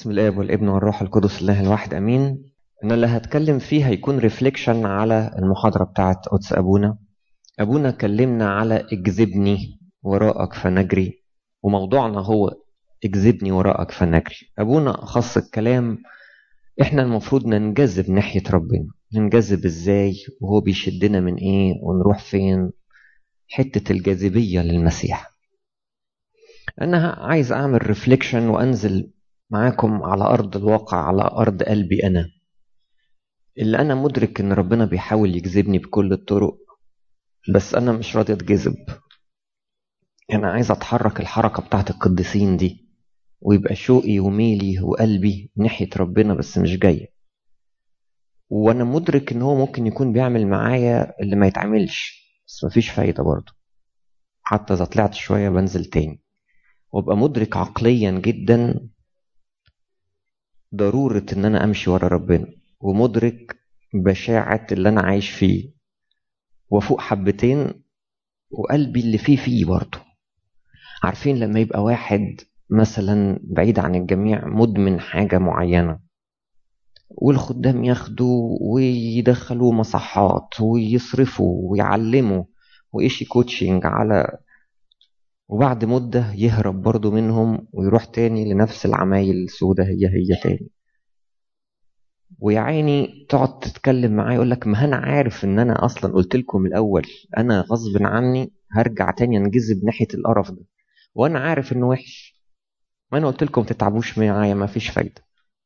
باسم الاب والابن والروح القدس الله الواحد امين ان اللي هتكلم فيه هيكون ريفليكشن على المحاضره بتاعت قدس ابونا ابونا كلمنا على اجذبني وراءك فنجري وموضوعنا هو اجذبني وراءك فنجري ابونا خص الكلام احنا المفروض ننجذب ناحيه ربنا ننجذب ازاي وهو بيشدنا من ايه ونروح فين حته الجاذبيه للمسيح انا عايز اعمل ريفليكشن وانزل معاكم على ارض الواقع على ارض قلبي انا اللي انا مدرك ان ربنا بيحاول يجذبني بكل الطرق بس انا مش راضي اتجذب انا عايز اتحرك الحركه بتاعت القديسين دي ويبقى شوقي وميلي وقلبي ناحيه ربنا بس مش جاي وانا مدرك ان هو ممكن يكون بيعمل معايا اللي ما يتعملش بس مفيش فايده برضه حتى اذا طلعت شويه بنزل تاني وابقى مدرك عقليا جدا ضرورة ان انا امشي ورا ربنا ومدرك بشاعة اللي انا عايش فيه وفوق حبتين وقلبي اللي فيه فيه برضه عارفين لما يبقى واحد مثلا بعيد عن الجميع مدمن حاجة معينة والخدام ياخدوا ويدخلوا مصحات ويصرفوا ويعلموا وإيشي كوتشنج على وبعد مدة يهرب برضه منهم ويروح تاني لنفس العمايل السودة هي هي تاني ويا عيني تقعد تتكلم معاه يقول لك ما انا عارف ان انا اصلا قلت لكم الاول انا غصب عني هرجع تاني انجذب ناحيه القرف ده وانا عارف انه وحش ما انا قلت لكم تتعبوش معايا ما فيش فايده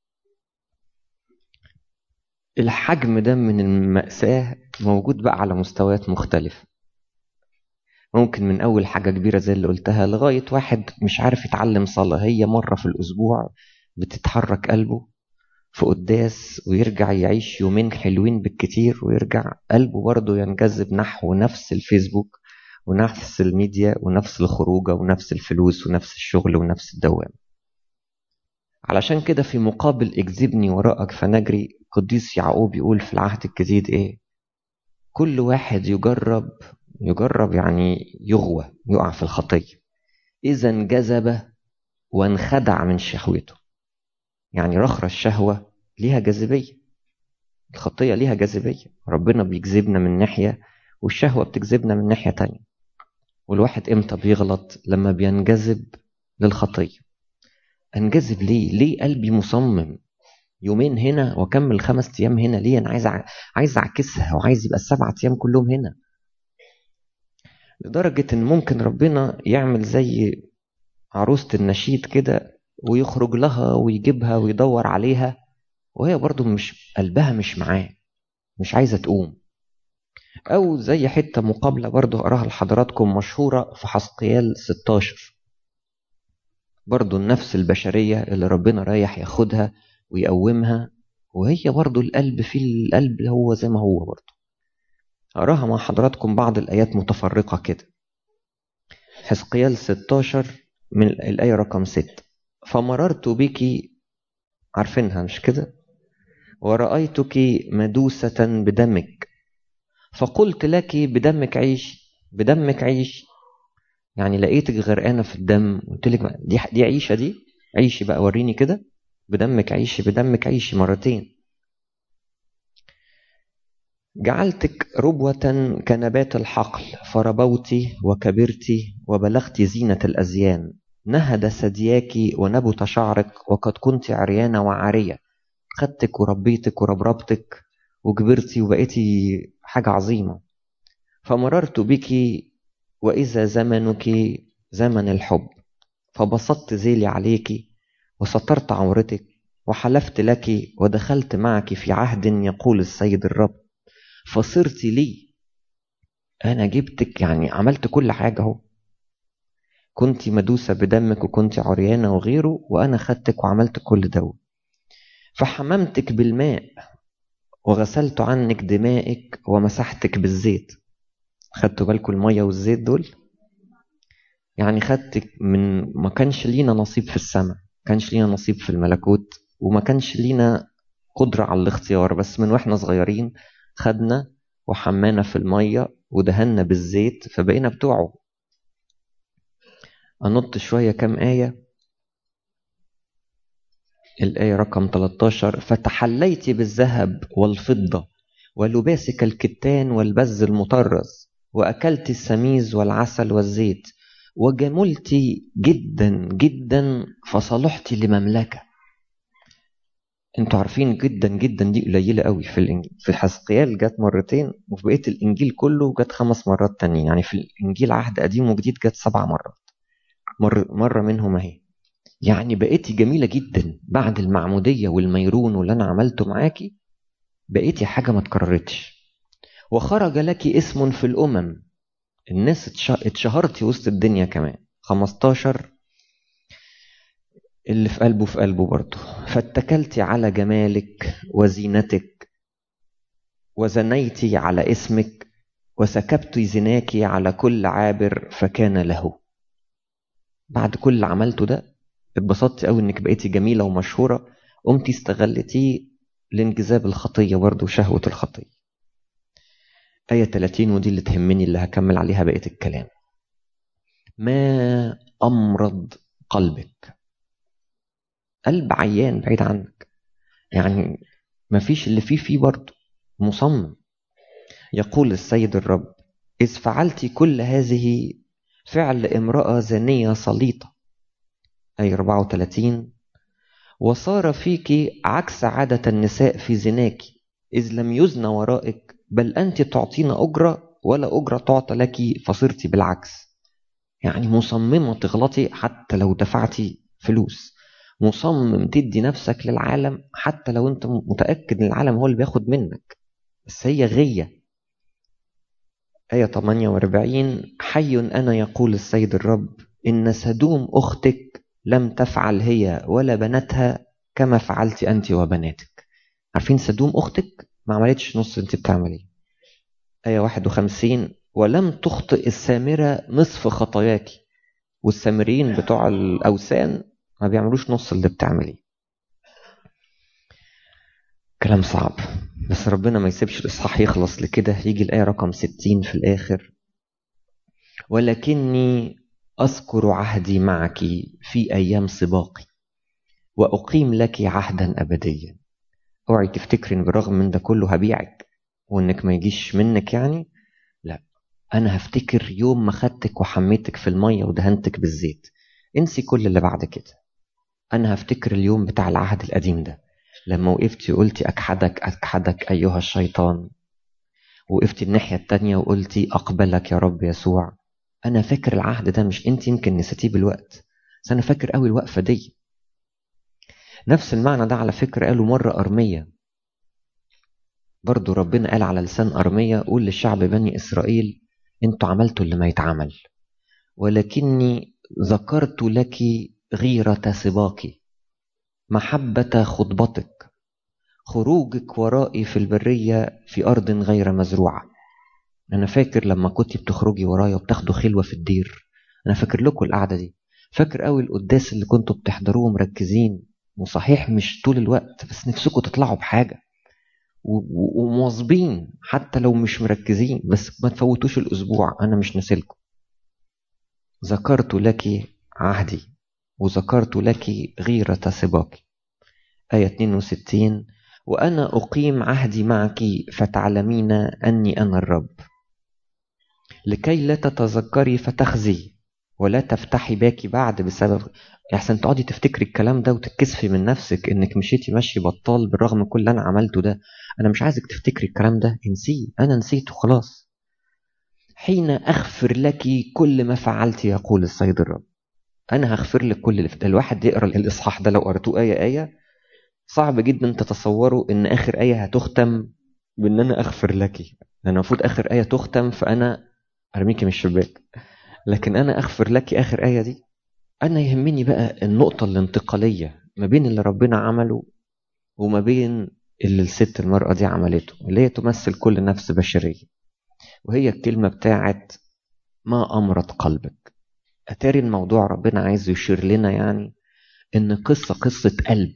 الحجم ده من المأساة موجود بقى على مستويات مختلفة ممكن من أول حاجة كبيرة زي اللي قلتها لغاية واحد مش عارف يتعلم صلاة هي مرة في الأسبوع بتتحرك قلبه في قداس ويرجع يعيش يومين حلوين بالكتير ويرجع قلبه برضه ينجذب نحو نفس الفيسبوك ونفس الميديا ونفس الخروجه ونفس الفلوس ونفس الشغل ونفس الدوام علشان كده في مقابل اجذبني وراءك فنجري قديس يعقوب يقول في العهد الجديد ايه كل واحد يجرب يجرب يعني يغوى يقع في الخطية إذا انجذب وانخدع من شهوته يعني رخرة الشهوة ليها جاذبية الخطية ليها جاذبية ربنا بيجذبنا من ناحية والشهوة بتجذبنا من ناحية تانية والواحد امتى بيغلط لما بينجذب للخطية انجذب ليه ليه قلبي مصمم يومين هنا واكمل خمس ايام هنا ليه انا عايز عايز اعكسها وعايز يبقى السبعة ايام كلهم هنا لدرجة إن ممكن ربنا يعمل زي عروسة النشيد كده ويخرج لها ويجيبها ويدور عليها وهي برضو مش قلبها مش معاه مش عايزة تقوم أو زي حتة مقابلة برضو أقراها لحضراتكم مشهورة في حسقيال 16 برضو النفس البشرية اللي ربنا رايح ياخدها ويقومها وهي برضو القلب في القلب هو زي ما هو برضو أقراها مع حضراتكم بعض الآيات متفرقة كده حزقيال 16 من الآية رقم 6 فمررت بك عارفينها مش كده ورأيتك مدوسة بدمك فقلت لك بدمك عيش بدمك عيش يعني لقيتك غرقانة في الدم قلت لك دي دي عيشة دي عيشي بقى وريني كده بدمك عيشي بدمك عيشي مرتين جعلتك ربوة كنبات الحقل فربوت وكبرت وبلغت زينة الأزيان نهد ثدياك ونبت شعرك وقد كنت عريانة وعارية خدتك وربيتك وربربتك وكبرتي وبقيتي حاجة عظيمة فمررت بك وإذا زمنك زمن الحب فبسطت ذيلي عليك وسترت عورتك وحلفت لك ودخلت معك في عهد يقول السيد الرب فصرت لي انا جبتك يعني عملت كل حاجه اهو كنت مدوسه بدمك وكنت عريانه وغيره وانا خدتك وعملت كل ده فحممتك بالماء وغسلت عنك دمائك ومسحتك بالزيت خدتوا بالكم الميه والزيت دول يعني خدتك من ما كانش لينا نصيب في السماء ما كانش لينا نصيب في الملكوت وما كانش لينا قدرة على الاختيار بس من واحنا صغيرين خدنا وحمانا في المية ودهنا بالزيت فبقينا بتوعه أنط شوية كام آية الآية رقم 13 فتحليت بالذهب والفضة ولباسك الكتان والبز المطرز وأكلت السميز والعسل والزيت وجملت جدا جدا فصلحت لمملكة انتوا عارفين جدا جدا دي قليلة قوي في الإنجيل في حسقيال جت مرتين وفي بقية الإنجيل كله جت خمس مرات تانيين يعني في الإنجيل عهد قديم وجديد جت سبع مرات مر مرة منهم اهي يعني بقيتي جميلة جدا بعد المعمودية والميرون واللي أنا عملته معاكي بقيتي حاجة ما تكررتش وخرج لك اسم في الأمم الناس اتشهرتي وسط الدنيا كمان 15 اللي في قلبه في قلبه برضه فاتكلت على جمالك وزينتك وزنيتي على اسمك وسكبت زناك على كل عابر فكان له بعد كل اللي عملته ده اتبسطت قوي انك بقيتي جميله ومشهوره قمتي استغلتيه لانجذاب الخطيه برضه وشهوه الخطيه آية 30 ودي اللي تهمني اللي هكمل عليها بقية الكلام ما أمرض قلبك قلب عيان بعيد عنك يعني ما فيش اللي فيه فيه برضه مصمم يقول السيد الرب إذ فعلت كل هذه فعل امرأة زانية سليطة أي 34 وصار فيك عكس عادة النساء في زناك إذ لم يزن ورائك بل أنت تعطين أجرة ولا أجرة تعطى لك فصرتي بالعكس يعني مصممة تغلطي حتى لو دفعتي فلوس مصمم تدي نفسك للعالم حتى لو انت متأكد ان العالم هو اللي بياخد منك بس هي غية آية 48 حي أنا يقول السيد الرب إن سدوم أختك لم تفعل هي ولا بناتها كما فعلت أنت وبناتك عارفين سدوم أختك ما عملتش نص انت بتعمليه آية 51 ولم تخطئ السامرة نصف خطاياك والسامريين بتوع الأوثان ما بيعملوش نص اللي بتعمليه كلام صعب بس ربنا ما يسيبش الإصحاح يخلص لكده يجي الآية رقم 60 في الآخر ولكني أذكر عهدي معك في أيام سباقي وأقيم لك عهدا أبديا اوعي تفتكري ان بالرغم من ده كله هبيعك وانك ما يجيش منك يعني لا انا هفتكر يوم ما خدتك وحميتك في الميه ودهنتك بالزيت انسي كل اللي بعد كده انا هفتكر اليوم بتاع العهد القديم ده لما وقفتي وقلتي اكحدك اكحدك ايها الشيطان وقفتي الناحية التانية وقلتي أقبلك يا رب يسوع أنا فاكر العهد ده مش أنت يمكن نسيتيه بالوقت بس أنا فاكر قوي الوقفة دي نفس المعنى ده على فكرة قالوا مرة أرمية برضو ربنا قال على لسان أرمية قول للشعب بني إسرائيل انتوا عملتوا اللي ما يتعمل ولكني ذكرت لك غيرة سباقي محبة خطبتك خروجك ورائي في البرية في أرض غير مزروعة أنا فاكر لما كنت بتخرجي ورايا وبتاخدوا خلوة في الدير أنا فاكر لكم القعدة دي فاكر قوي القداس اللي كنتوا بتحضروه مركزين وصحيح مش طول الوقت بس نفسكم تطلعوا بحاجة ومواظبين حتى لو مش مركزين بس ما تفوتوش الأسبوع أنا مش ناسلكم ذكرت لك عهدي وذكرت لك غيرة سباقي آية 62 وأنا أقيم عهدي معك فتعلمين أني أنا الرب لكي لا تتذكري فتخزي ولا تفتحي باكي بعد بسبب احسن تقعدي تفتكري الكلام ده وتتكسفي من نفسك انك مشيتي مشي بطال بالرغم من كل اللي انا عملته ده انا مش عايزك تفتكري الكلام ده انسيه انا نسيته خلاص حين اغفر لك كل ما فعلت يقول السيد الرب انا هغفر لك كل اللي الواحد يقرا الاصحاح ده لو قرأتوه ايه ايه صعب جدا تتصوروا ان اخر ايه هتختم بان انا اغفر لك لان المفروض اخر ايه تختم فانا ارميكي من الشباك لكن انا اغفر لك اخر ايه دي انا يهمني بقى النقطه الانتقاليه ما بين اللي ربنا عمله وما بين اللي الست المرأة دي عملته اللي هي تمثل كل نفس بشرية وهي الكلمة بتاعت ما أمرت قلبك أتاري الموضوع ربنا عايز يشير لنا يعني إن قصة قصة قلب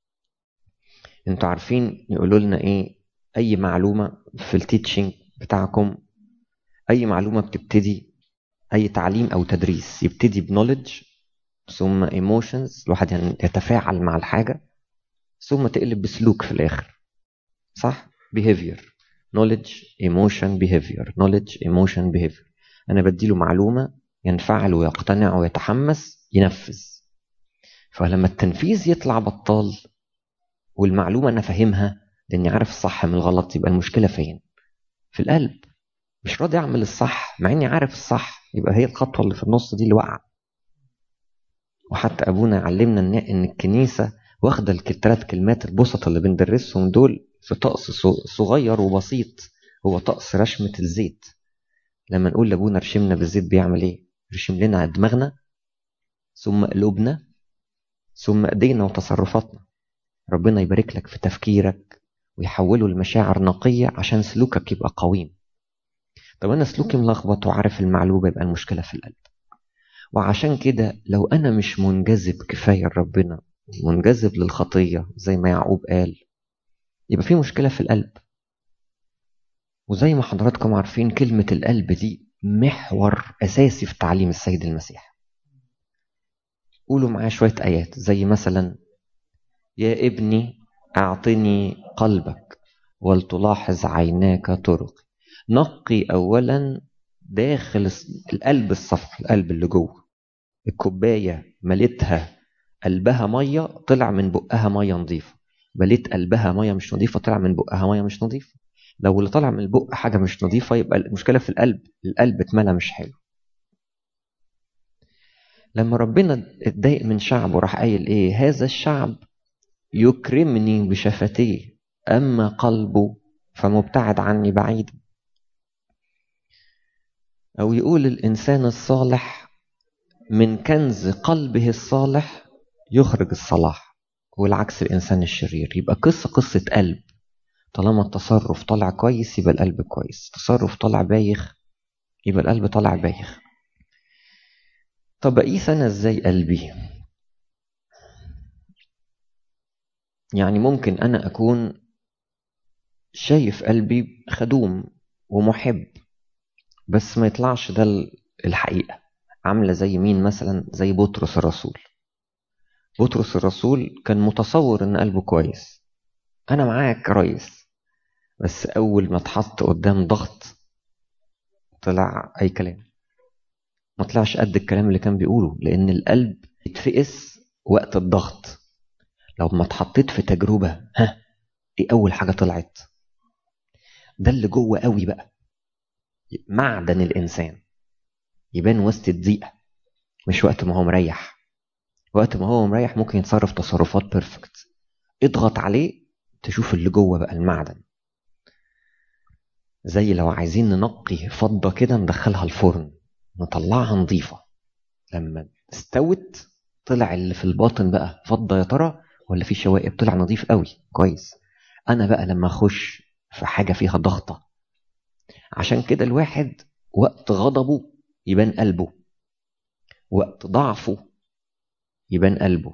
انتوا عارفين يقولوا لنا ايه اي معلومة في التيتشنج بتاعكم اي معلومة بتبتدي اي تعليم او تدريس يبتدي بنولج ثم ايموشنز الواحد يعني يتفاعل مع الحاجة ثم تقلب بسلوك في الاخر صح behavior knowledge emotion behavior knowledge emotion behavior انا بديله معلومه ينفعل ويقتنع ويتحمس ينفذ فلما التنفيذ يطلع بطال والمعلومه انا فاهمها لاني عارف الصح من الغلط يبقى المشكله فين في القلب مش راضي اعمل الصح مع اني عارف الصح يبقى هي الخطوه اللي في النص دي اللي واقعه وحتى ابونا علمنا ان ان الكنيسه واخده الثلاث كلمات البسطه اللي بندرسهم دول في طقس صغير وبسيط هو طقس رشمه الزيت لما نقول لابونا رشمنا بالزيت بيعمل ايه رشم لنا دماغنا ثم قلوبنا ثم ايدينا وتصرفاتنا ربنا يبارك لك في تفكيرك ويحوله لمشاعر نقيه عشان سلوكك يبقى قويم طب انا سلوكي ملخبط وعارف المعلومه يبقى المشكله في القلب وعشان كده لو انا مش منجذب كفايه لربنا منجذب للخطيه زي ما يعقوب قال يبقى في مشكله في القلب وزي ما حضراتكم عارفين كلمه القلب دي محور اساسي في تعليم السيد المسيح قولوا معايا شويه ايات زي مثلا يا ابني اعطني قلبك ولتلاحظ عيناك طرقي نقي اولا داخل القلب الصفح القلب اللي جوه الكوبايه مليتها قلبها ميه طلع من بقها ميه نظيفه مليت قلبها ميه مش نظيفه طلع من بقها ميه مش نظيفه لو اللي طلع من البق حاجه مش نظيفه يبقى المشكله في القلب القلب اتملى مش حلو لما ربنا اتضايق من شعبه راح قايل ايه هذا الشعب يكرمني بشفتيه اما قلبه فمبتعد عني بعيد او يقول الانسان الصالح من كنز قلبه الصالح يخرج الصلاح والعكس الانسان الشرير يبقى قصه قصه قلب طالما التصرف طالع كويس يبقى القلب كويس تصرف طالع بايخ يبقى القلب طالع بايخ طب اقيس انا ازاي قلبي يعني ممكن انا اكون شايف قلبي خدوم ومحب بس ما يطلعش ده الحقيقه عامله زي مين مثلا زي بطرس الرسول بطرس الرسول كان متصور ان قلبه كويس انا معاك يا ريس بس اول ما اتحط قدام ضغط طلع اي كلام ما طلعش قد الكلام اللي كان بيقوله لان القلب يتفقس وقت الضغط لو ما اتحطيت في تجربه ها ايه اول حاجه طلعت ده اللي جوه قوي بقى معدن الانسان يبان وسط الضيقه مش وقت ما هو مريح وقت ما هو مريح ممكن يتصرف تصرفات بيرفكت اضغط عليه تشوف اللي جوه بقى المعدن زي لو عايزين ننقي فضة كده ندخلها الفرن نطلعها نظيفة لما استوت طلع اللي في الباطن بقى فضة يا ترى ولا في شوائب طلع نظيف قوي كويس انا بقى لما اخش في حاجة فيها ضغطة عشان كده الواحد وقت غضبه يبان قلبه وقت ضعفه يبان قلبه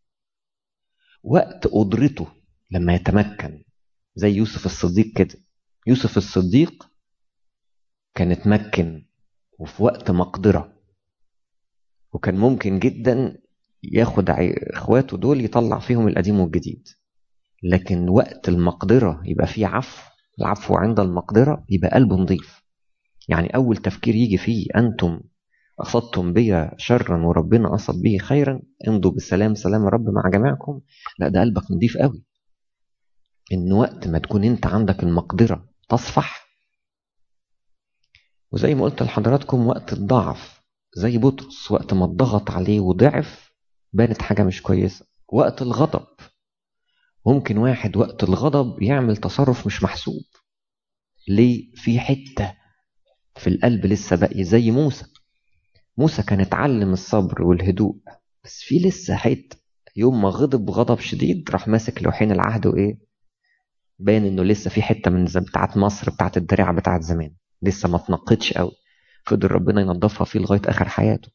وقت قدرته لما يتمكن زي يوسف الصديق كده يوسف الصديق كان اتمكن وفي وقت مقدرة وكان ممكن جدا ياخد اخواته دول يطلع فيهم القديم والجديد لكن وقت المقدرة يبقى فيه عفو العفو عند المقدرة يبقى قلبه نظيف يعني أول تفكير يجي فيه أنتم قصدتم بي شرا وربنا قصد به خيرا امضوا بالسلام سلام رب مع جميعكم لا ده قلبك نظيف قوي ان وقت ما تكون انت عندك المقدرة تصفح وزي ما قلت لحضراتكم وقت الضعف زي بطرس وقت ما اتضغط عليه وضعف بانت حاجة مش كويسة وقت الغضب ممكن واحد وقت الغضب يعمل تصرف مش محسوب ليه في حتة في القلب لسه باقي زي موسى موسى كان اتعلم الصبر والهدوء بس في لسه حته يوم ما غضب غضب شديد راح ماسك لوحين العهد وايه باين انه لسه في حته من بتاعت مصر بتاعت الدريعه بتاعت زمان لسه ما اتنقتش قوي فضل ربنا ينظفها فيه لغايه اخر حياته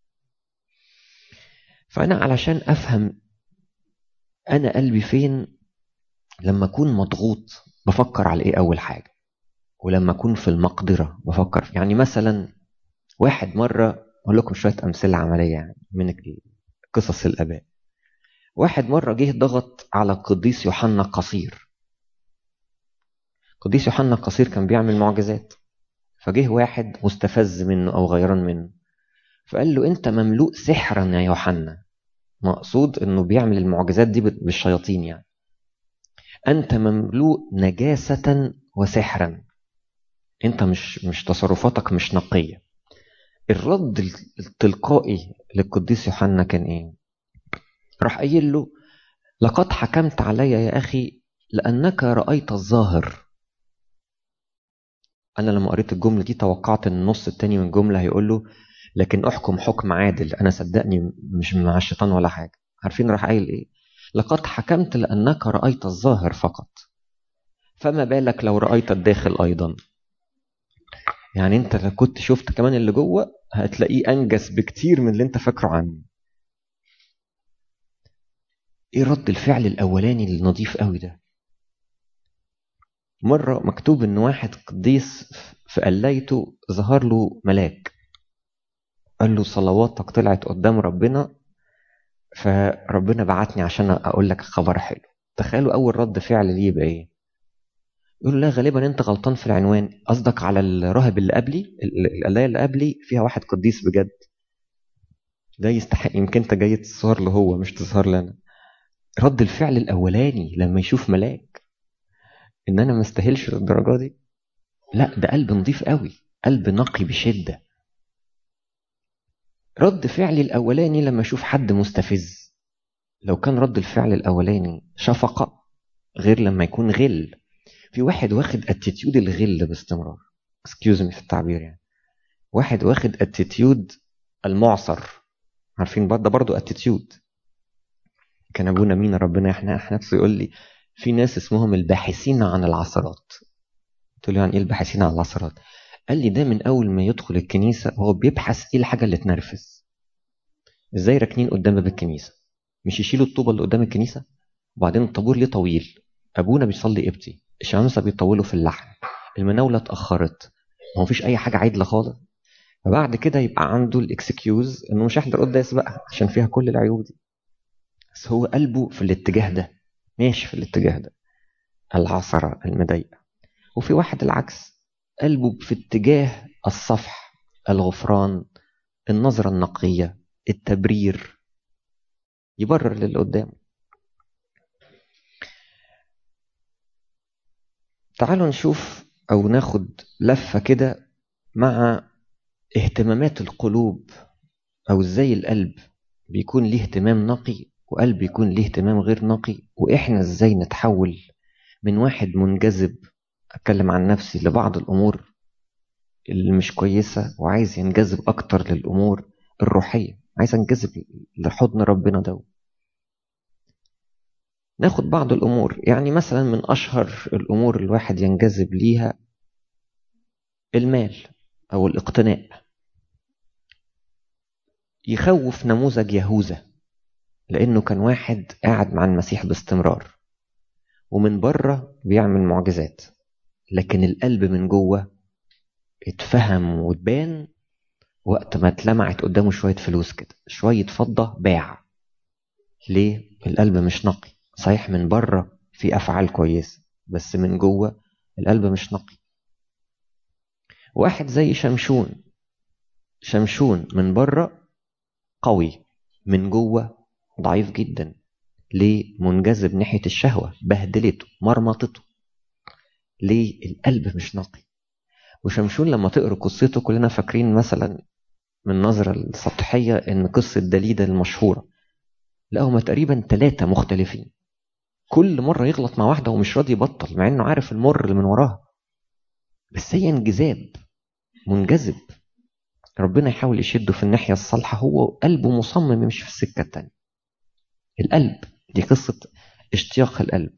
فانا علشان افهم انا قلبي فين لما اكون مضغوط بفكر على ايه اول حاجه ولما اكون في المقدره بفكر يعني مثلا واحد مره اقول لكم شويه امثله عمليه يعني من قصص الاباء واحد مرة جه ضغط على القديس يوحنا القصير القديس يوحنا القصير كان بيعمل معجزات فجه واحد مستفز منه أو غيران منه فقال له أنت مملوء سحرا يا يوحنا مقصود أنه بيعمل المعجزات دي بالشياطين يعني أنت مملوء نجاسة وسحرا أنت مش مش تصرفاتك مش نقية الرد التلقائي للقديس يوحنا كان إيه؟ راح قايل له لقد حكمت علي يا أخي لأنك رأيت الظاهر أنا لما قريت الجملة دي توقعت إن النص التاني من الجملة هيقول له لكن أحكم حكم عادل أنا صدقني مش مع الشيطان ولا حاجة عارفين راح قايل إيه لقد حكمت لأنك رأيت الظاهر فقط فما بالك لو رأيت الداخل أيضا يعني أنت لو كنت شفت كمان اللي جوه هتلاقيه أنجز بكتير من اللي أنت فاكره عنه إيه رد الفعل الأولاني النظيف قوي ده مرة مكتوب إن واحد قديس في قلايته ظهر له ملاك قال له صلواتك طلعت قدام ربنا فربنا بعتني عشان اقول لك خبر حلو تخيلوا اول رد فعل ليه يبقى ايه يقول لا غالبا انت غلطان في العنوان قصدك على الراهب اللي قبلي القلايه اللي قبلي فيها واحد قديس بجد ده يستحق يمكن انت جاي تظهر له هو مش تظهر لنا رد الفعل الاولاني لما يشوف ملاك ان انا ما استاهلش للدرجه دي لا ده قلب نظيف قوي قلب نقي بشده رد فعلي الأولاني لما أشوف حد مستفز لو كان رد الفعل الأولاني شفقة غير لما يكون غل في واحد واخد اتيتيود الغل باستمرار اكسكيوز مي في التعبير يعني واحد واخد اتيتيود المعصر عارفين ده برضه اتيتيود كان ابونا مين ربنا احنا احنا نفسه يقول لي في ناس اسمهم الباحثين عن العثرات قلت له يعني ايه الباحثين عن العثرات قال لي ده من اول ما يدخل الكنيسه هو بيبحث ايه الحاجه اللي تنرفز ازاي راكنين قدام باب الكنيسه مش يشيلوا الطوبه اللي قدام الكنيسه وبعدين الطابور ليه طويل ابونا بيصلي ابتي الشمامسه بيطولوا في اللحن المناوله اتاخرت ما هو فيش اي حاجه عدله خالص فبعد كده يبقى عنده الاكسكيوز انه مش هيحضر قداس بقى عشان فيها كل العيوب دي بس هو قلبه في الاتجاه ده ماشي في الاتجاه ده العصرة المضايقة وفي واحد العكس قلبه في اتجاه الصفح الغفران النظرة النقية التبرير يبرر للي قدامه تعالوا نشوف أو ناخد لفة كده مع اهتمامات القلوب أو ازاي القلب بيكون ليه اهتمام نقي وقلب يكون ليه اهتمام غير نقي وإحنا ازاي نتحول من واحد منجذب أتكلم عن نفسي لبعض الأمور اللي مش كويسة وعايز ينجذب أكتر للأمور الروحية عايز أنجذب لحضن ربنا ده ناخد بعض الأمور يعني مثلا من أشهر الأمور الواحد ينجذب ليها المال أو الاقتناء يخوف نموذج يهوذا لأنه كان واحد قاعد مع المسيح باستمرار ومن بره بيعمل معجزات لكن القلب من جوه اتفهم واتبان وقت ما اتلمعت قدامه شوية فلوس كده شوية فضة باع ليه؟ القلب مش نقي صحيح من بره في أفعال كويسة بس من جوه القلب مش نقي واحد زي شمشون شمشون من بره قوي من جوه ضعيف جدا ليه منجذب ناحية الشهوة بهدلته مرمطته ليه القلب مش نقي وشمشون لما تقروا قصته كلنا فاكرين مثلا من النظرة السطحية ان قصة دليدة المشهورة لا هما تقريبا ثلاثة مختلفين كل مرة يغلط مع واحدة ومش راضي يبطل مع انه عارف المر اللي من وراها بس هي انجذاب منجذب ربنا يحاول يشده في الناحية الصالحة هو قلبه مصمم يمشي في السكة التانية القلب دي قصة اشتياق القلب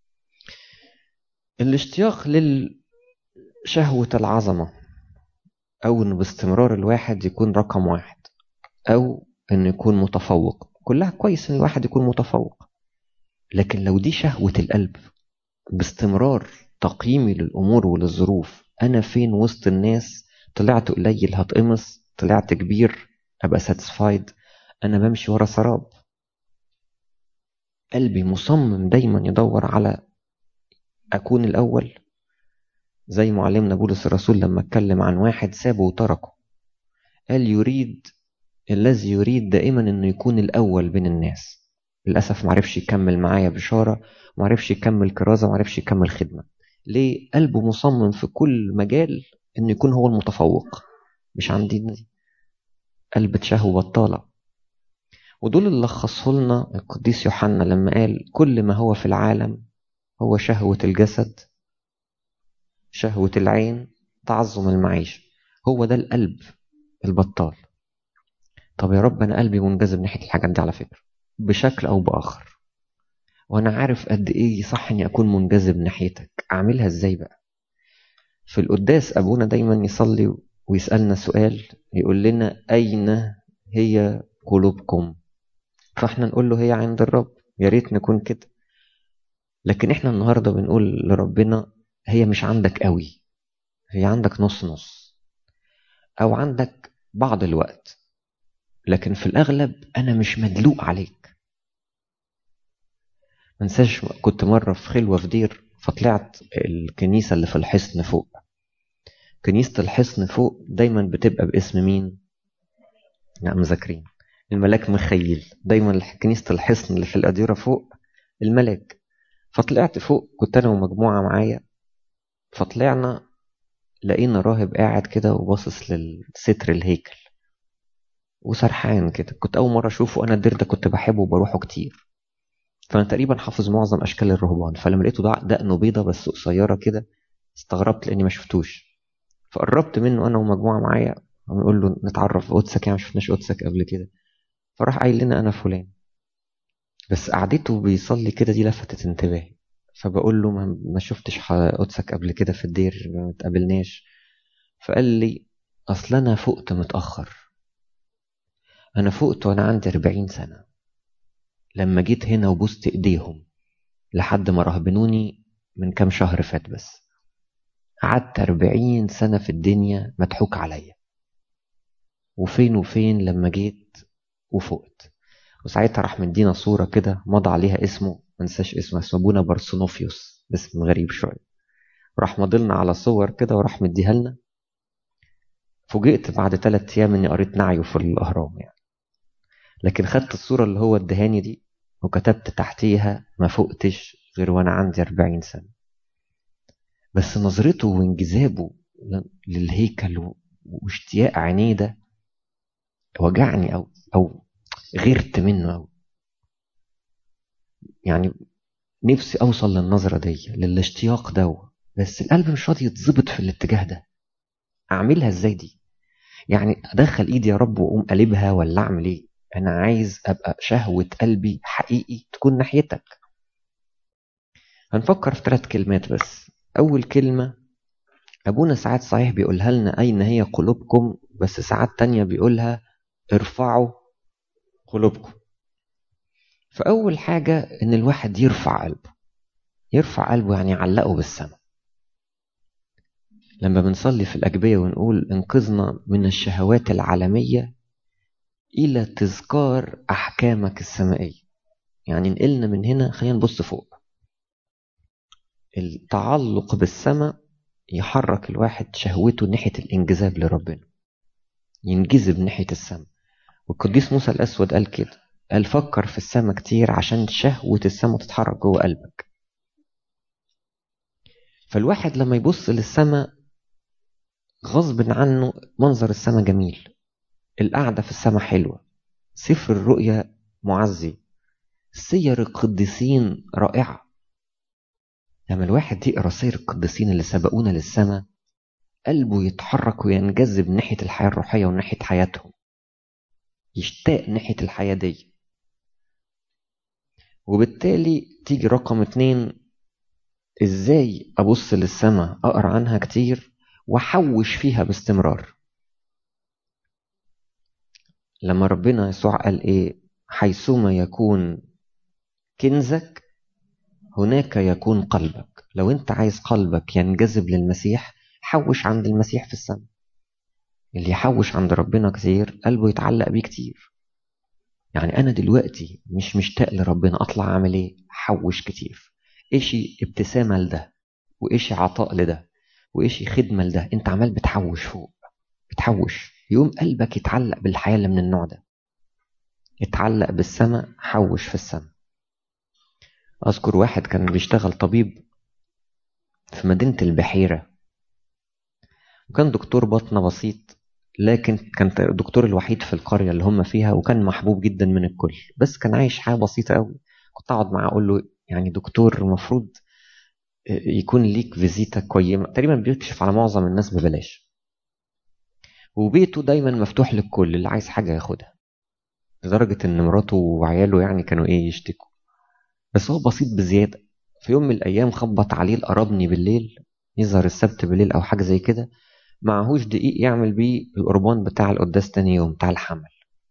الاشتياق للشهوة العظمة أو إنه باستمرار الواحد يكون رقم واحد أو إنه يكون متفوق كلها كويس إن الواحد يكون متفوق لكن لو دي شهوة القلب باستمرار تقييمي للأمور وللظروف أنا فين وسط الناس طلعت قليل هتقمص طلعت كبير أبقى ساتسفايد أنا بمشي ورا سراب قلبي مصمم دايما يدور على أكون الأول زي معلمنا بولس الرسول لما اتكلم عن واحد سابه وتركه قال يريد الذي يريد دائما انه يكون الاول بين الناس للاسف معرفش يكمل معايا بشاره معرفش يكمل كرازه معرفش يكمل خدمه ليه قلبه مصمم في كل مجال انه يكون هو المتفوق مش عندي دي قلب تشهو بطاله ودول اللي لخصه لنا القديس يوحنا لما قال كل ما هو في العالم هو شهوة الجسد شهوة العين تعظم المعيشة هو ده القلب البطال طب يا رب أنا قلبي منجذب ناحية الحاجات دي على فكرة بشكل أو بآخر وأنا عارف قد إيه صح إني أكون منجذب ناحيتك أعملها إزاي بقى في القداس أبونا دايما يصلي ويسألنا سؤال يقول لنا أين هي قلوبكم فاحنا نقول له هي عند الرب يا ريت نكون كده لكن احنا النهارده بنقول لربنا هي مش عندك قوي هي عندك نص نص او عندك بعض الوقت لكن في الاغلب انا مش مدلوق عليك منساش كنت مره في خلوه في دير فطلعت الكنيسه اللي في الحصن فوق كنيسه الحصن فوق دايما بتبقى باسم مين لا مذاكرين الملاك مخيل دايما كنيسة الحصن اللي في الأديرة فوق الملاك فطلعت فوق كنت أنا ومجموعة معايا فطلعنا لقينا راهب قاعد كده وباصص للستر الهيكل وسرحان كده كنت أول مرة أشوفه أنا الدير ده كنت بحبه وبروحه كتير فأنا تقريبا حافظ معظم أشكال الرهبان فلما لقيته دقنه بيضة بس قصيرة كده استغربت لأني ما شفتوش فقربت منه أنا ومجموعة معايا ونقول له نتعرف قدسك يعني ما شفناش قدسك قبل كده فراح قايل لنا انا فلان بس قعدته بيصلي كده دي لفتت انتباهي فبقول له ما شفتش قدسك قبل كده في الدير ما تقابلناش فقال لي اصل انا فقت متاخر انا فقت وانا عندي 40 سنه لما جيت هنا وبوست ايديهم لحد ما رهبنوني من كام شهر فات بس قعدت 40 سنه في الدنيا مضحوك عليا وفين وفين لما جيت وفقت وساعتها راح مدينا صورة كده مضى عليها اسمه منساش اسمه اسمه ابونا بارسونوفيوس اسم غريب شوية راح مضلنا على صور كده وراح مديها لنا فوجئت بعد ثلاث ايام اني قريت نعيه في الاهرام يعني لكن خدت الصورة اللي هو ادهاني دي وكتبت تحتيها ما فقتش غير وانا عندي 40 سنة بس نظرته وانجذابه للهيكل واشتياق عينيه ده وجعني او او غيرت منه او يعني نفسي اوصل للنظره دي للاشتياق ده بس القلب مش راضي يتظبط في الاتجاه ده اعملها ازاي دي يعني ادخل ايدي يا رب واقوم قلبها ولا اعمل ايه انا عايز ابقى شهوه قلبي حقيقي تكون ناحيتك هنفكر في ثلاث كلمات بس اول كلمه ابونا ساعات صحيح بيقولها لنا اين هي قلوبكم بس ساعات تانية بيقولها ارفعوا قلوبكم فأول حاجة إن الواحد يرفع قلبه يرفع قلبه يعني يعلقه بالسماء لما بنصلي في الأجبية ونقول انقذنا من الشهوات العالمية إلى تذكار أحكامك السمائية يعني نقلنا من هنا خلينا نبص فوق التعلق بالسماء يحرك الواحد شهوته ناحية الانجذاب لربنا ينجذب ناحية السماء والقديس موسى الأسود قال كده قال فكر في السماء كتير عشان شهوة السماء تتحرك جوه قلبك فالواحد لما يبص للسماء غصب عنه منظر السماء جميل القعدة في السماء حلوة سفر الرؤيا معزي سير القديسين رائعة لما الواحد يقرا سير القديسين اللي سبقونا للسماء قلبه يتحرك وينجذب ناحية الحياة الروحية وناحية حياتهم يشتاق ناحية الحياة دي وبالتالي تيجي رقم اتنين ازاي ابص للسماء اقرا عنها كتير واحوش فيها باستمرار لما ربنا يسوع قال ايه حيثما يكون كنزك هناك يكون قلبك لو انت عايز قلبك ينجذب للمسيح حوش عند المسيح في السماء اللي يحوش عند ربنا كتير قلبه يتعلق بيه كتير يعني أنا دلوقتي مش مشتاق لربنا أطلع أعمل إيه حوش كتير إيشي ابتسامة لده وإيشي عطاء لده وإيشي خدمة لده أنت عمال بتحوش فوق بتحوش يقوم قلبك يتعلق بالحياة اللي من النوع ده يتعلق بالسماء حوش في السماء أذكر واحد كان بيشتغل طبيب في مدينة البحيرة وكان دكتور بطنة بسيط لكن كان الدكتور الوحيد في القرية اللي هم فيها وكان محبوب جدا من الكل بس كان عايش حياة بسيطة قوي كنت أقعد معاه أقول له يعني دكتور المفروض يكون ليك فيزيتا كويسة تقريبا بيكشف على معظم الناس ببلاش وبيته دايما مفتوح للكل اللي عايز حاجة ياخدها لدرجة إن مراته وعياله يعني كانوا إيه يشتكوا بس هو بسيط بزيادة في يوم من الأيام خبط عليه القربني بالليل يظهر السبت بالليل أو حاجة زي كده معهوش دقيق يعمل بيه القربان بتاع القداس تاني يوم بتاع الحمل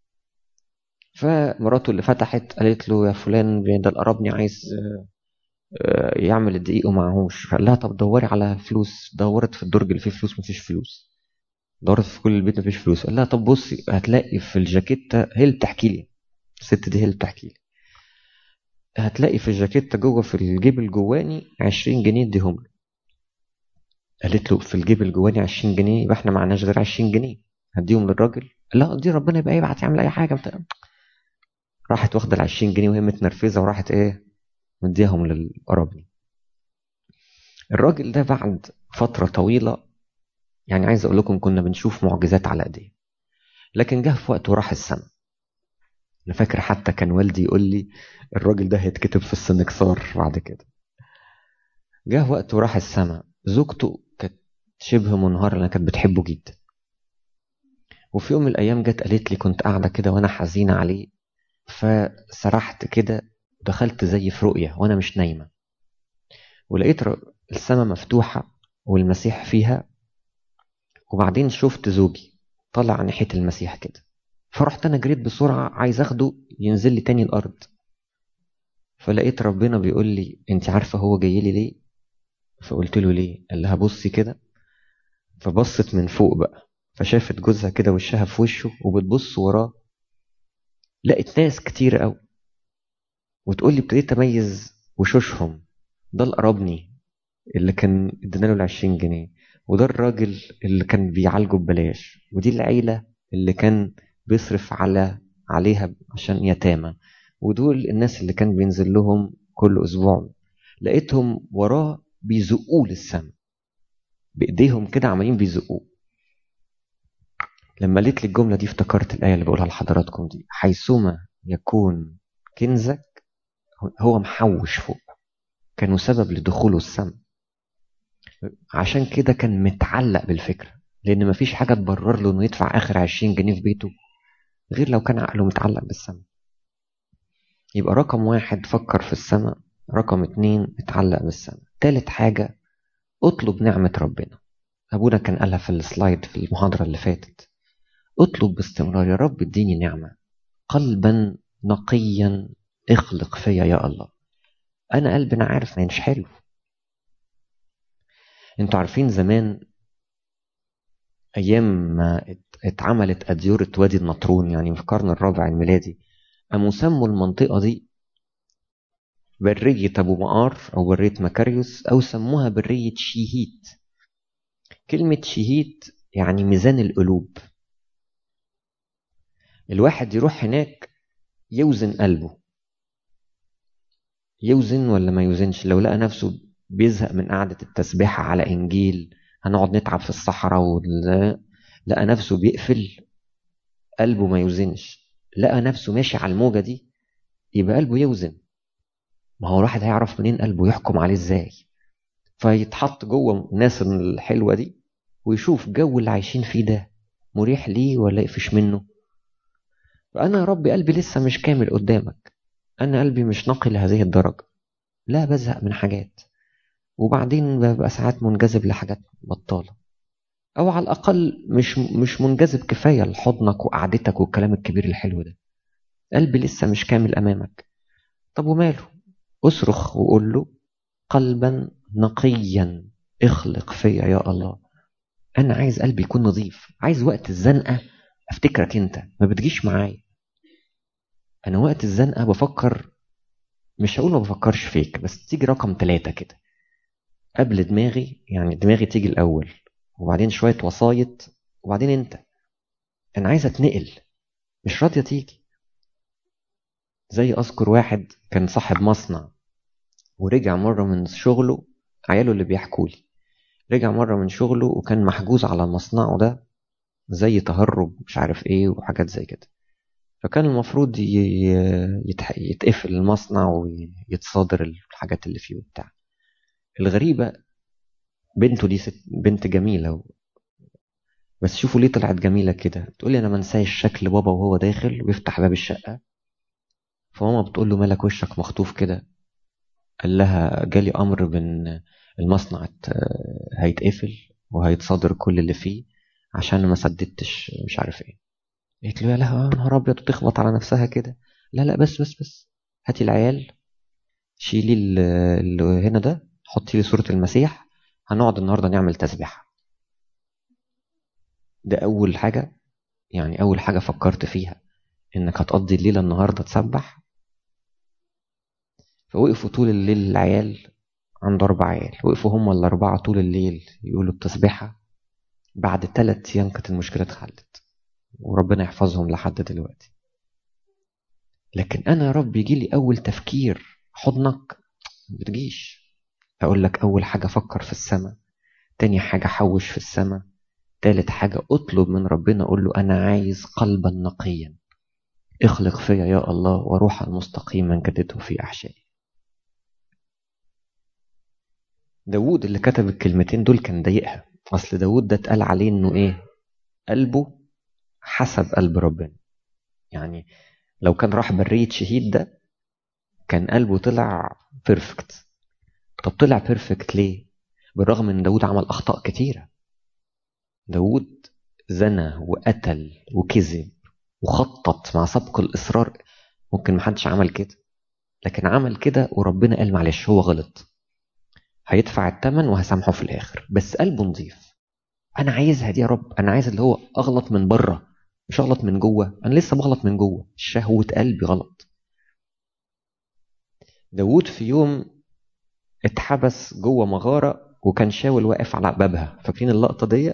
فمراته اللي فتحت قالت له يا فلان ده القربني عايز يعمل الدقيق ومعهوش قال لها طب دوري على فلوس دورت في الدرج اللي فيه فلوس مفيش فلوس دورت في كل البيت مفيش فلوس قال لها طب بصي هتلاقي في الجاكيتة هي اللي بتحكي لي الست دي هي اللي بتحكي لي هتلاقي في الجاكيتة جوه في الجيب الجواني 20 جنيه اديهم له قالت له في الجيب الجواني 20 جنيه يبقى احنا معناش غير 20 جنيه هديهم للراجل لا دي ربنا يبقى يبعت يعمل اي حاجه بتاع. راحت واخده ال 20 جنيه وهي متنرفزه وراحت ايه مديهم للقرابني الراجل ده بعد فتره طويله يعني عايز اقول لكم كنا بنشوف معجزات على ايديه لكن جه في وقت وراح السما انا فاكر حتى كان والدي يقول لي الراجل ده هيتكتب في السنكسار بعد كده جه وقت وراح السما زوجته كانت شبه منهارة لأنها كانت بتحبه جدا وفي يوم من الأيام جت قالت لي كنت قاعدة كده وأنا حزينة عليه فسرحت كده ودخلت زي في رؤية وأنا مش نايمة ولقيت السماء مفتوحة والمسيح فيها وبعدين شفت زوجي طلع ناحية المسيح كده فرحت أنا جريت بسرعة عايز أخده ينزل لي تاني الأرض فلقيت ربنا بيقول لي أنت عارفة هو جاي لي ليه؟ فقلت له ليه؟ قال لها بصي كده فبصت من فوق بقى فشافت جوزها كده وشها في وشه وبتبص وراه لقيت ناس كتير قوي وتقول لي ابتديت اميز وشوشهم ده القرابني اللي كان ادينا له ال 20 جنيه وده الراجل اللي كان بيعالجه ببلاش ودي العيله اللي كان بيصرف على عليها عشان يتامى ودول الناس اللي كان بينزل لهم كل اسبوع لقيتهم وراه بيزقوه للسما بايديهم كده عمالين بيزقوه لما قالت لي الجملة دي افتكرت الآية اللي بقولها لحضراتكم دي حيثما يكون كنزك هو محوش فوق كانوا سبب لدخوله السما عشان كده كان متعلق بالفكرة لأن مفيش حاجة تبرر له إنه يدفع آخر 20 جنيه في بيته غير لو كان عقله متعلق بالسما يبقى رقم واحد فكر في السماء رقم اتنين اتعلق بالسماء تالت حاجة اطلب نعمة ربنا أبونا كان قالها في السلايد في المحاضرة اللي فاتت اطلب باستمرار يا رب اديني نعمة قلبا نقيا اخلق فيا يا الله أنا قلبي أنا عارف مش حلو انتوا عارفين زمان أيام ما اتعملت أديورة وادي النطرون يعني في القرن الرابع الميلادي قاموا سموا المنطقة دي برية أبو مقار أو برية مكاريوس أو سموها برية شيهيت كلمة شيهيت يعني ميزان القلوب الواحد يروح هناك يوزن قلبه يوزن ولا ما يوزنش لو لقى نفسه بيزهق من قعدة التسبيحة على إنجيل هنقعد نتعب في الصحراء لقى نفسه بيقفل قلبه ما يوزنش لقى نفسه ماشي على الموجة دي يبقى قلبه يوزن ما هو الواحد هيعرف منين قلبه يحكم عليه ازاي فيتحط جوه الناس الحلوة دي ويشوف جو اللي عايشين فيه ده مريح ليه ولا يقفش منه فأنا يا رب قلبي لسه مش كامل قدامك أنا قلبي مش نقي لهذه الدرجة لا بزهق من حاجات وبعدين ببقى ساعات منجذب لحاجات بطالة أو على الأقل مش مش منجذب كفاية لحضنك وقعدتك والكلام الكبير الحلو ده قلبي لسه مش كامل أمامك طب وماله اصرخ وقول له قلبا نقيا اخلق فيا يا الله أنا عايز قلبي يكون نظيف عايز وقت الزنقة أفتكرك أنت ما بتجيش معايا انا وقت الزنقه بفكر مش هقول ما بفكرش فيك بس تيجي رقم ثلاثة كده قبل دماغي يعني دماغي تيجي الاول وبعدين شويه وسايط وبعدين انت انا عايز اتنقل مش راضيه تيجي زي اذكر واحد كان صاحب مصنع ورجع مره من شغله عياله اللي بيحكوا لي رجع مره من شغله وكان محجوز على مصنعه ده زي تهرب مش عارف ايه وحاجات زي كده فكان المفروض يتقفل المصنع ويتصادر الحاجات اللي فيه وبتاع الغريبة بنته دي ست بنت جميلة بس شوفوا ليه طلعت جميلة كده تقول لي أنا ما انساش شكل بابا وهو داخل ويفتح باب الشقة فماما بتقول له مالك وشك مخطوف كده قال لها جالي أمر بإن المصنع هيتقفل وهيتصادر كل اللي فيه عشان ما سددتش مش عارف ايه قلت له يا لها نهار ابيض وتخبط على نفسها كده لا لا بس بس بس هاتي العيال شيلي اللي هنا ده حطي لي صورة المسيح هنقعد النهارده نعمل تسبيحة ده أول حاجة يعني أول حاجة فكرت فيها إنك هتقضي الليلة النهارده تسبح فوقفوا طول الليل العيال عنده أربع عيال وقفوا هم الأربعة طول الليل يقولوا التسبيحة بعد ثلاث أيام كانت المشكلة اتحلت وربنا يحفظهم لحد دلوقتي لكن أنا يا رب يجي لي أول تفكير حضنك ما بتجيش أقول لك أول حاجة فكر في السماء تاني حاجة حوش في السماء تالت حاجة أطلب من ربنا أقول له أنا عايز قلبا نقيا اخلق فيا يا الله وروحا مستقيما جدده في أحشائي داود اللي كتب الكلمتين دول كان ضايقها أصل داود ده اتقال عليه إنه إيه قلبه حسب قلب ربنا يعني لو كان راح برية شهيد ده كان قلبه طلع بيرفكت طب طلع بيرفكت ليه بالرغم ان داود عمل اخطاء كتيره داود زنى وقتل وكذب وخطط مع سبق الاصرار ممكن محدش عمل كده لكن عمل كده وربنا قال معلش هو غلط هيدفع الثمن وهسامحه في الاخر بس قلبه نظيف انا عايزها دي يا رب انا عايز اللي هو اغلط من بره مش اغلط من جوه انا لسه بغلط من جوه شهوه قلبي غلط داود في يوم اتحبس جوه مغاره وكان شاول واقف على بابها فاكرين اللقطه دي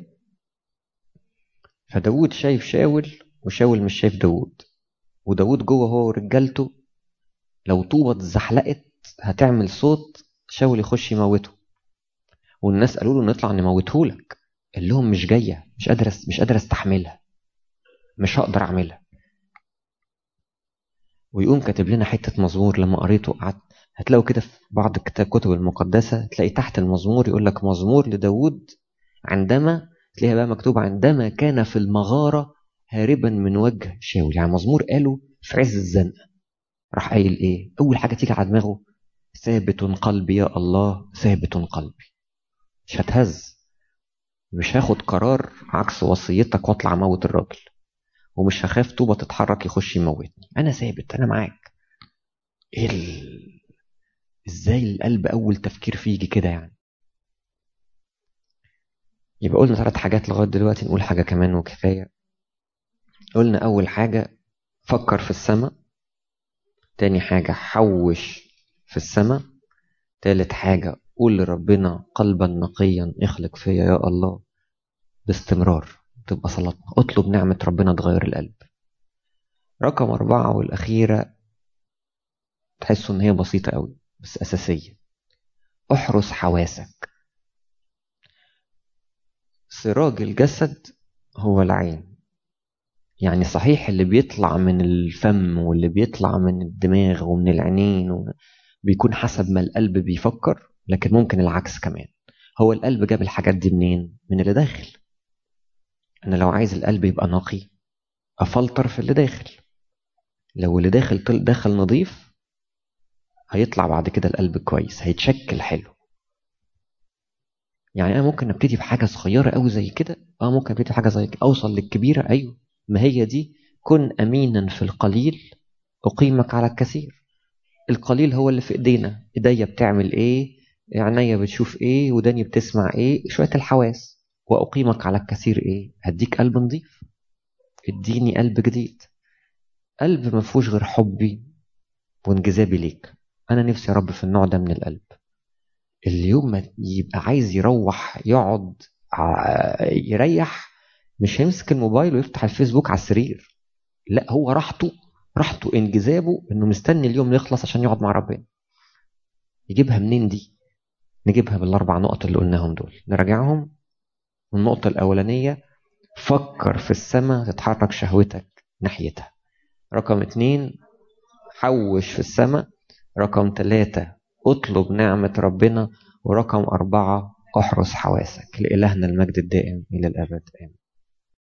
فداود شايف شاول وشاول مش شايف داود وداود جوه هو ورجالته لو طوبة اتزحلقت هتعمل صوت شاول يخش يموته والناس قالوا له نطلع نموتهولك قال لهم مش جايه مش قادر مش قادر استحملها مش هقدر اعملها ويقوم كاتب لنا حته مزمور لما قريته قعدت هتلاقوا كده في بعض الكتب المقدسه تلاقي تحت المزمور يقول لك مزمور لداود عندما تلاقيها بقى مكتوب عندما كان في المغاره هاربا من وجه شاول يعني مزمور قاله في عز الزنقه راح قايل ايه اول حاجه تيجي على دماغه ثابت قلبي يا الله ثابت قلبي مش هتهز مش هاخد قرار عكس وصيتك واطلع اموت الراجل ومش هخاف طوبة تتحرك يخش يموتني أنا ثابت أنا معاك إيه ال... إزاي القلب أول تفكير فيه يجي كده يعني يبقى قلنا ثلاث حاجات لغاية دلوقتي نقول حاجة كمان وكفاية قلنا أول حاجة فكر في السماء تاني حاجة حوش في السماء تالت حاجة قول لربنا قلبا نقيا اخلق فيا يا الله باستمرار تبقى صلاتنا اطلب نعمة ربنا تغير القلب رقم أربعة والأخيرة تحسوا إن هي بسيطة قوي بس أساسية احرس حواسك سراج الجسد هو العين يعني صحيح اللي بيطلع من الفم واللي بيطلع من الدماغ ومن العينين بيكون حسب ما القلب بيفكر لكن ممكن العكس كمان هو القلب جاب الحاجات دي منين من اللي داخل انا لو عايز القلب يبقى نقي افلتر في اللي داخل لو اللي داخل داخل نظيف هيطلع بعد كده القلب كويس هيتشكل حلو يعني انا ممكن ابتدي بحاجه صغيره قوي زي كده اه ممكن ابتدي بحاجه زي كده اوصل للكبيره ايوه ما هي دي كن امينا في القليل اقيمك على الكثير القليل هو اللي في ايدينا ايديا بتعمل ايه عينيا بتشوف ايه وداني بتسمع ايه شويه الحواس واقيمك على الكثير ايه هديك قلب نظيف اديني قلب جديد قلب ما فيهوش غير حبي وانجذابي ليك انا نفسي يا رب في النوع ده من القلب اللي يوم ما يبقى عايز يروح يقعد يريح مش هيمسك الموبايل ويفتح الفيسبوك على السرير لا هو راحته راحته انجذابه انه مستني اليوم يخلص عشان يقعد مع ربنا يجيبها منين دي نجيبها بالاربع نقط اللي قلناهم دول نراجعهم النقطة الأولانية فكر في السماء تتحرك شهوتك ناحيتها رقم اتنين حوش في السماء رقم ثلاثة اطلب نعمة ربنا ورقم أربعة احرس حواسك لإلهنا المجد الدائم إلى الأبد آمين